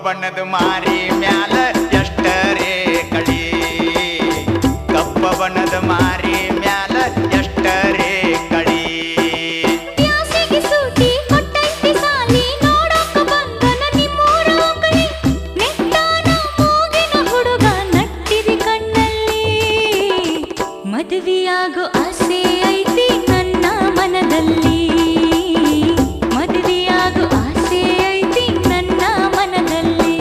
ಬಣ್ಣದ ಮಾರಿ ಮ್ಯಾಲ ಎಷ್ಟರೇ ಕಳಿ ಕಪ್ಪ ಬಣ್ಣದ ಮಾರಿ ಮ್ಯಾಲ ಎಷ್ಟರೇ ಕಳಿ ಬ್ಯಾಸಿಗೆ ಸೂಟಿ ಕೊಟ್ಟೈತಿ ಸಾಲಿ ನೋಡಾಕ ಬಂದನ ನಿಮ್ಮೂರ ಓಕಳಿ ನೆಟ್ಟಾನ ಮೂಗಿನ ಹುಡುಗ ನಟ್ಟಿರಿ ಕಣ್ಣಲ್ಲಿ ಮದುವೆಯಾಗೋ ಆಸೆ ಐತಿ ನನ್ನ ಮನದಲ್ಲಿ ಮದುವೆಯಾಗೋ ಆಸೆ ಐತಿ ನನ್ನ ಮನದಲ್ಲಿ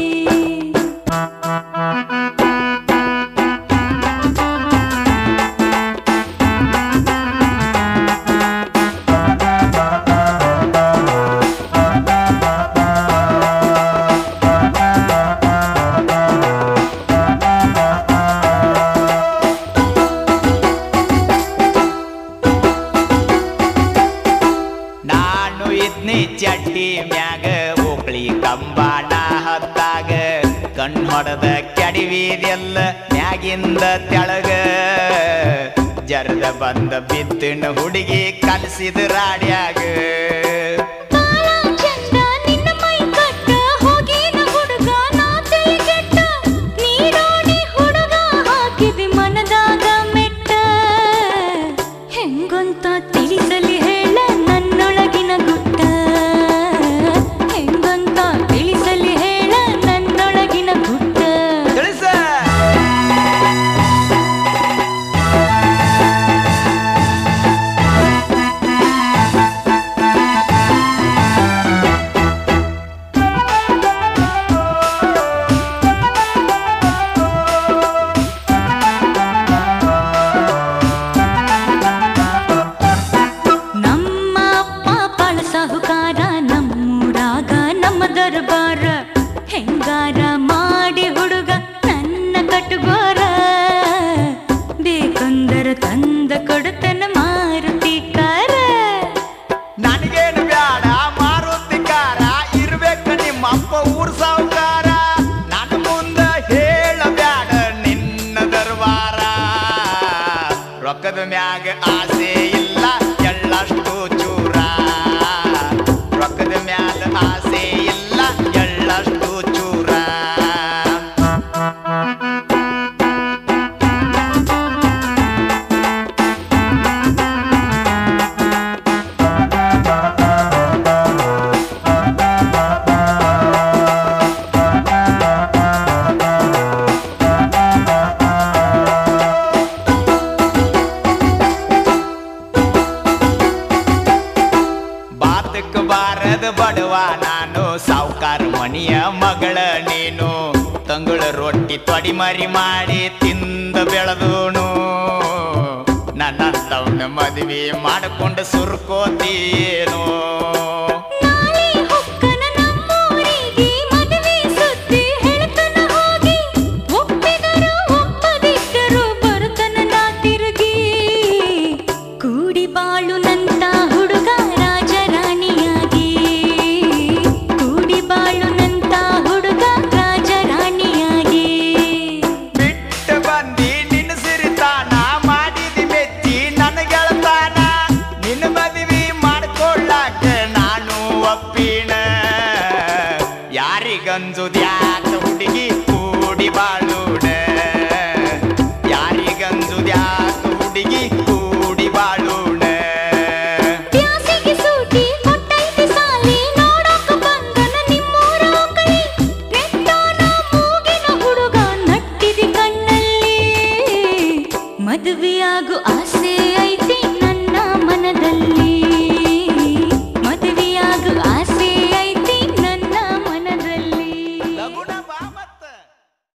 ನಾನು ಇದ್ನಿ ಚಡ್ಡಿ ಮ್ಯಾಗ ಓಕ್ಳಿ ಕಂಬಾಣ ಹತ್ತಾಗ ಕಣ್ ಹೊಡೆದ ಕೆಡವಿದೆಲ್ಲ ಮ್ಯಾಗಿಂದ ತೆಳಗ ಜರದ ಬಂದ ಬಿತ್ತಿನ ಹುಡುಗಿ ಕಲಿಸಿದ ರಾಡ್ಯಾಗ ಬಾಳ ಚಂದ ನಿನ್ನ ಮೈ ಕಟ್ಟ ಹೋಗಿನ ಹುಡುಗ ನಾ ತಲೆ ಕೆಟ್ಟ ನೀಡೋಣಿ ಹುಡುಗ ಹಾಕಿದೆ ಮನದಾಗ ಮೆಟ್ಟ ಹೆಂಗೊಂತ ತಿಳಿಸಲಿ ಹೇಳ ನನ್ನೊಳಗಿನ ಗುಟ್ಟ ಹೆಂಗೊಂತ ತಿಳಿಸಲಿ ಹೇಳ ನನ್ನೊಳಗಿನ ಗುಟ್ಟ ತಿಳಿಸ ನಮ್ಮ ಅಪ್ಪ ಬಾಳ ಸಾಹುಕಾರ ನಮ್ಮೂರಾಗ ನಮ್ಮ ದರ್ಬಾರ ಹೆಂಗಾರ ಮಾಡಿ ಹುಡುಗ ನನ್ನ ಕಟ್ಗೋರ ಬೇಕಂದರ ತಂದ ಕೊಡುತ್ತನ ಮಾರುತಿ ಕಾರ ನನಗೇನು ಬ್ಯಾಡ ಮಾರುತಿ ಕಾರ ಇರ್ಬೇಕ ನಿಮ್ಮ ಅಪ್ಪ ಊರ್ ಸಾವುಕಾರ ನನ್ನ ಮುಂದ ಹೇಳ ಬ್ಯಾಡ ನಿನ್ನ ದರ್ಬಾರ ರೊಕ್ಕದ ಮ್ಯಾಗ ಆಸೆ ಇಲ್ಲ ಎಳ್ಳಷ್ಟು ಚೂರ ರೊಕ್ಕದ ಮ್ಯಾಲ ಆಸೆ ಇಲ್ಲ ಎಳ್ಳಷ್ಟು ಚೂರ ಬಾತಕ್ ಬಾರದ ಬಡವ ನಾನು ಸಾವುಕಾರ ಮಣಿಯ ಮಗಳ ನೀನು ತಂಗಳ ರೊಟ್ಟಿ ತೊಡಿ ಮರಿ ಮಾಡಿ ತಿಂದ ಬೆಳೆದೋನು ನನ್ನ ಮದುವೆ ಮಾಡಿಕೊಂಡು ಸುರ್ಕೋತೀನೋ ನಾಳೆ ಹೊಕ್ಕನ ನಮ್ಮೂರಿಗೆ ಮದುವೆ ಸುದ್ದಿ ಹೇಳ್ತನ ಹೋಗಿ ಒಪ್ಪಿದರು ಒಪ್ಪದಿದ್ದರು ಬರುತ್ತನ ನಾ ತಿರುಗಿ ಕೂಡಿ ಬಾಳುನಂತ ಹುಡುಗ ರಾಜರಾಣಿಯಾಗಿ ಕೂಡಿ ಬಾಳುನಂತ ಹುಡುಗ ರಾಜರಾಣಿಯಾಗಿ ಬಿಟ್ಟು ಬಂದಿ ನಿನ್ನ ಸಿರಿತಾನ ಮಾಡಿದಿ ಮೆಚ್ಚಿ ನನ್ನ ಗೆಳತಾನ ನಿನ್ನ ಮದುವೆ ಮಾಡ್ಕೊಳ್ಳಾಕ ನಾನು ಒಪ್ಪಿನ ಯಾರಿಗಂಜುದ್ಯಾಕ ಹುಡುಗಿ ಕೂಡಿ ಬಾಳೋಣ ಯಾರಿಗಂಜುದ್ಯಾಕ ಹುಡುಗಿ ಕೂಡಿ ಬಾಳೋಣ ಬ್ಯಾಸಿಗೆ ಸೂಟಿ ಕೊಟ್ಟೈತಿ ಸಾಲಿ ನೋಡಾಕ ಬಂದನ ನಿಮ್ಮೂರ ಓಕಳಿ ನೆಟ್ಟಾನ ಮೂಗಿನ ಹುಡುಗ ನಟ್ಟಿದಿ ಕಣ್ಣಲ್ಲಿ ಮದುವೆಯಾಗು